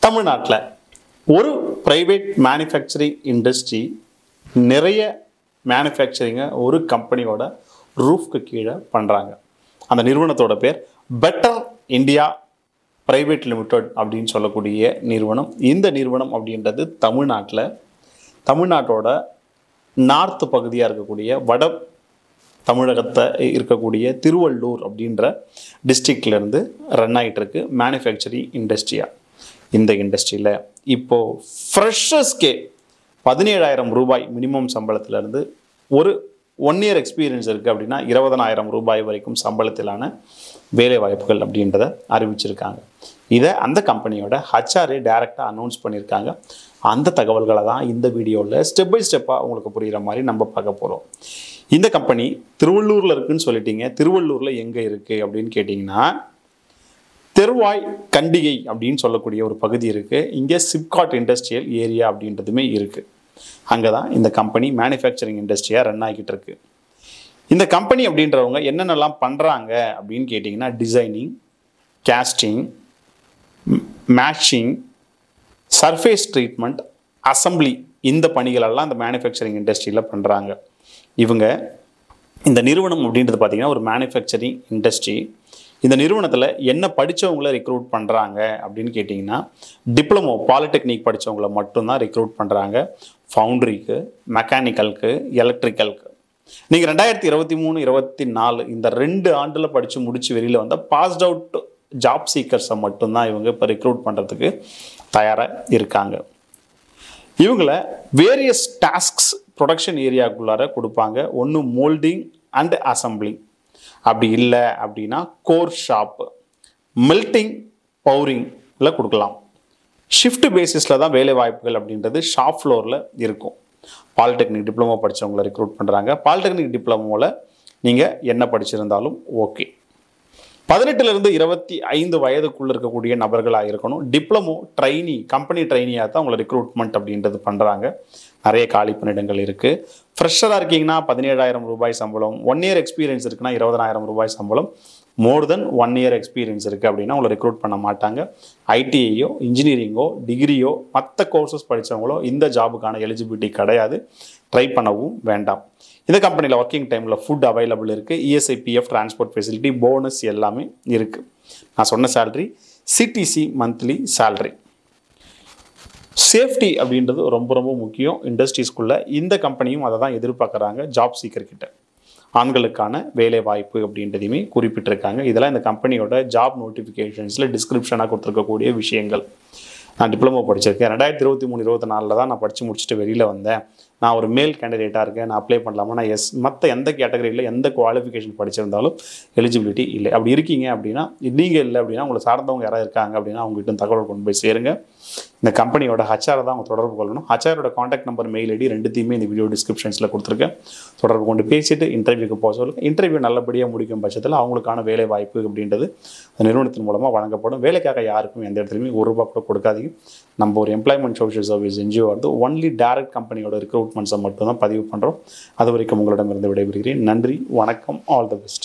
தமிழ்நாட்டில் ஒரு private manufacturing industry நிறைய மேனுஃபேக்சரிங்கை ஒரு கம்பெனியோட ரூஃப்க்கு கீழே பண்ணுறாங்க அந்த நிறுவனத்தோட பேர் பெட்டர் இந்தியா பிரைவேட் லிமிடெட் அப்படின்னு சொல்லக்கூடிய நிறுவனம் இந்த நிறுவனம் அப்படின்றது தமிழ்நாட்டில் தமிழ்நாட்டோட நார்த் பகுதியாக இருக்கக்கூடிய வட தமிழகத்தை இருக்கக்கூடிய திருவள்ளூர் அப்படின்ற districtல இருந்து ரன் ஆகிட்டு இருக்கு மேனுஃபேக்சரிங் இண்டஸ்ட்ரியா இந்த இண்டஸ்ட்ரியில் இப்போது ஃப்ரெஷர்ஸ்க்கே பதினேழாயிரம் ரூபாய் மினிமம் சம்பளத்திலேருந்து ஒரு ஒன் இயர் எக்ஸ்பீரியன்ஸ் இருக்குது அப்படின்னா இருபதனாயிரம் ரூபாய் வரைக்கும் சம்பளத்திலான வேலை வாய்ப்புகள் அப்படின்றத அறிவிச்சிருக்காங்க இதை அந்த கம்பெனியோட ஹச்ஆர்ஏ டைரெக்டாக அனௌன்ஸ் பண்ணியிருக்காங்க அந்த தகவல்களை தான் இந்த வீடியோவில் ஸ்டெப் பை ஸ்டெப்பாக உங்களுக்கு புரிகிற மாதிரி நம்ம பார்க்க போகிறோம் இந்த கம்பெனி திருவள்ளூரில் இருக்குன்னு சொல்லிட்டீங்க திருவள்ளூரில் எங்கே இருக்குது அப்படின்னு கேட்டிங்கன்னா தெருவாய் கண்டிகை அப்படின்னு சொல்லக்கூடிய ஒரு பகுதி இருக்குது இங்கே சிப்காட் இண்டஸ்ட்ரியல் ஏரியா அப்படின்றதுமே இருக்குது அங்கே தான் இந்த கம்பெனி மேனுஃபேக்சரிங் இண்டஸ்ட்ரியாக ரன் ஆகிட்டு இருக்கு இந்த கம்பெனி அப்படின்றவங்க என்னென்னலாம் பண்ணுறாங்க அப்படின்னு கேட்டிங்கன்னா designing casting matching surface treatment assembly இந்த பணிகளெல்லாம் இந்த மேனுஃபேக்சரிங் இண்டஸ்ட்ரியில் பண்ணுறாங்க இவங்க இந்த நிறுவனம் அப்படின்றது பார்த்திங்கன்னா ஒரு மேனுஃபேக்சரிங் இண்டஸ்ட்ரி இந்த நிறுவனத்தில் என்ன படித்தவங்கள ரெக்ரூட் பண்ணுறாங்க அப்படின்னு கேட்டிங்கன்னா டிப்ளமோ பாலிடெக்னிக் படித்தவங்கள மட்டும்தான் ரெக்ரூட் பண்ணுறாங்க ஃபவுண்ட்ரிக்கு மெக்கானிக்கலுக்கு எலக்ட்ரிக்கலுக்கு நீங்கள் ரெண்டாயிரத்தி இருபத்தி மூணு இருபத்தி நாலு இந்த ரெண்டு ஆண்டில் படித்து முடிச்சு வெளியில் வந்த பாஸ்ட் அவுட் ஜாப் சீக்கர்ஸை மட்டும்தான் இவங்க இப்போ ரெக்ரூட் பண்ணுறதுக்கு தயாராக இருக்காங்க இவங்கள வேரியஸ் டாஸ்க்ஸ் ப்ரொடக்ஷன் ஏரியாக்குள்ளார கொடுப்பாங்க ஒன்று மோல்டிங் அண்ட் அசம்பிளிங் அப்படி இல்லை அப்படின்னா கோர் ஷாப்பு மெல்டிங் பவுரிங்கில் கொடுக்கலாம் ஷிஃப்ட் பேசிஸில் தான் வேலை வாய்ப்புகள் அப்படின்றது ஷாப் ஃப்ளோரில் இருக்கும் பாலிடெக்னிக் டிப்ளமோ படித்தவங்களை ரெக்ரூட் பண்ணுறாங்க பாலிடெக்னிக் டிப்ளமோவில் நீங்கள் என்ன படிச்சிருந்தாலும் ஓகே பதினெட்டுலேருந்து இருபத்தி ஐந்து வயதுக்குள்ள இருக்கக்கூடிய நபர்களாக இருக்கணும் டிப்ளமோ ட்ரைனி கம்பெனி ட்ரைனியாக தான் உங்களை ரெக்ரூட்மெண்ட் அப்படின்றது பண்ணுறாங்க நிறைய காலி பணியிடங்கள் இருக்குது ஃப்ரெஷராக இருக்கீங்கன்னா பதினேழாயிரம் ரூபாய் சம்பளம் ஒன் இயர் எக்ஸ்பீரியன்ஸ் இருக்குன்னா இருபதனாயிரம் ரூபாய் சம்பளம் more than one year experience இருக்குது அப்படின்னா உங்களை ரெக்ரூட் பண்ண மாட்டாங்க ஐடிஐயோ இன்ஜினியரிங்கோ டிகிரியோ மற்ற கோர்சஸ் படித்தவங்களோ இந்த ஜாபுக்கான எலிஜிபிலிட்டி கிடையாது ட்ரை பண்ணவும் வேண்டாம் இந்த கம்பெனியில் ஒர்க்கிங் டைமில் ஃபுட் அவைலபிள் இருக்குது ESI PF transport facility bonus எல்லாமே இருக்குது நான் சொன்ன salary CTC monthly salary safety அப்படின்றது ரொம்ப ரொம்ப முக்கியம் இண்டஸ்ட்ரீஸ்குள்ளே இந்த கம்பெனியும் அதை தான் எதிர்பார்க்குறாங்க ஜாப் சீக்கர் கிட்ட ஆண்களுக்கான வேலை வாய்ப்பு அப்படின்றதையுமே குறிப்பிட்டிருக்காங்க இதெல்லாம் இந்த கம்பெனியோட ஜாப் நோட்டிஃபிகேஷன்ஸில் டிஸ்கிரிப்ஷனாக கொடுத்துருக்கக்கூடிய விஷயங்கள் நான் டிப்ளமோ படிச்சிருக்கேன் ரெண்டாயிரத்தி இருபத்தி மூணு இருபத்தி நாலில் தான் நான் படித்து முடிச்சுட்டு வெளியில் வந்தேன் நான் ஒரு மேல் கேண்டிடேட்டாக இருக்கேன் நான் அப்ளை பண்ணலாமா நான் எஸ் மற்ற எந்த கேட்டகரியில் எந்த குவாலிஃபிகேஷன் படிச்சிருந்தாலும் எலிஜிபிலிட்டி இல்லை அப்படி இருக்கீங்க அப்படின்னா நீங்கள் இல்லை அப்படின்னா உங்களை சார்ந்தவங்க யாராவது இருக்காங்க அப்படின்னா அவங்ககிட்ட தகவல் கொண்டு போய் சேருங்க இந்த கம்பெனியோட ஹச்ஆரை தான் அவங்க தொடர்பு கொள்ளணும் ஹச்ஆரோட காண்டாக்ட் நம்பர் மெயில் ஐடி ரெண்டுத்தையுமே இந்த வீடியோ டிஸ்கிரிப்ஷன்ஸில் கொடுத்துருக்கேன் தொடர்பு கொண்டு பேசிட்டு இன்டர்வியூக்கு போக சொல்லுங்க இன்டர்வியூ நல்லபடியாக முடிக்கும் பட்சத்தில் அவங்களுக்கான வேலை வாய்ப்பு அப்படின்றது அந்த நிறுவனத்தின் மூலமாக வழங்கப்படும் வேலைக்காக யாருக்கும் எந்த இடத்துலையுமே ஒரு ரூபா கூட கொடுக்காதீங்க நம்ம ஒரு எம்ப்ளாய்மெண்ட் சோஷியல் சர்வீஸ் என்ஜிஓ வந்து ஒன்லி டைரக்ட் கம்பெனியோட ரெக்ரூட்மெண்ட்ஸை மட்டும் தான் பதிவு பண்ணுறோம் அது வரைக்கும் உங்களிடமிருந்து விடைபெறுகிறேன் நன்றி வணக்கம் ஆல் த பெஸ்ட்